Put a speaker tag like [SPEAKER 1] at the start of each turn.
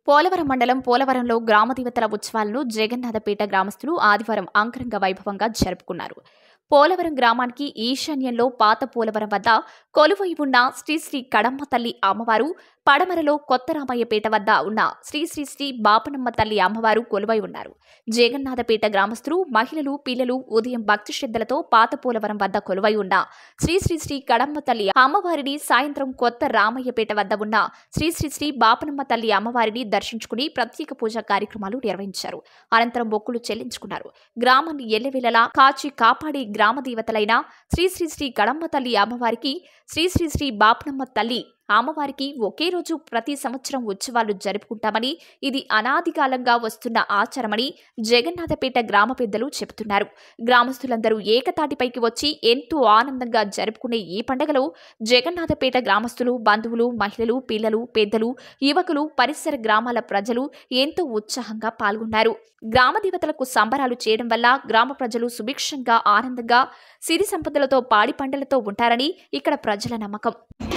[SPEAKER 1] పోలవరం మండలం పోలవరంలో గ్రామ దేవతల ఉత్సవాలను జగన్నాథపేట గ్రామస్తులు ఆదివారం అంగరంగ వైభవంగా జరుపుకున్నారు పోలవరం గ్రామానికి ఈశాన్యంలో పాత పోలవరం వద్ద కొలువై ఉన్న శ్రీ శ్రీ కడమ్మ తల్లి అమ్మవారు పడమరలో కొత్త రామయ్యపేట వద్ద ఉన్న శ్రీ శ్రీ శ్రీ బాపనమ్మ తల్లి అమ్మవారు కొలువై ఉన్నారు జగన్నాథపేట గ్రామస్తులు మహిళలు పిల్లలు ఉదయం భక్తి శ్రద్ధలతో పాత పోలవరం వద్ద కొలువై ఉన్న శ్రీ శ్రీ శ్రీ కడమ్మ తల్లి అమ్మవారిని సాయంత్రం కొత్త రామయ్యపేట వద్ద ఉన్న శ్రీ శ్రీ శ్రీ బాపనమ్మ తల్లి అమ్మవారిని దర్శించుకుని ప్రత్యేక పూజా కార్యక్రమాలు నిర్వహించారు అనంతరం మొక్కులు చెల్లించుకున్నారు గ్రామాన్ని ఎల్లవేళలా కాచి కాపాడే గ్రామ దేవతలైన శ్రీ శ్రీ శ్రీ కడమ్మ తల్లి అమ్మవారికి శ్రీ శ్రీ శ్రీ బాపనమ్మ తల్లి అమ్మవారికి ఒకే రోజు ప్రతి సంవత్సరం ఉత్సవాలు జరుపుకుంటామని ఇది అనాది కాలంగా వస్తున్న ఆచారమని జగన్నాథపేట గ్రామ పెద్దలు చెబుతున్నారు గ్రామస్తులందరూ ఏకతాటిపైకి వచ్చి ఎంతో ఆనందంగా జరుపుకునే ఈ పండుగలో జగన్నాథపేట గ్రామస్తులు బంధువులు మహిళలు పిల్లలు పెద్దలు యువకులు పరిసర గ్రామాల ప్రజలు ఎంతో ఉత్సాహంగా పాల్గొన్నారు గ్రామ దేవతలకు సంబరాలు చేయడం వల్ల గ్రామ ప్రజలు సుభిక్షంగా ఆనందంగా సిరి సంపదలతో పాడి పంటలతో ఉంటారని ఇక్కడ ప్రజల నమ్మకం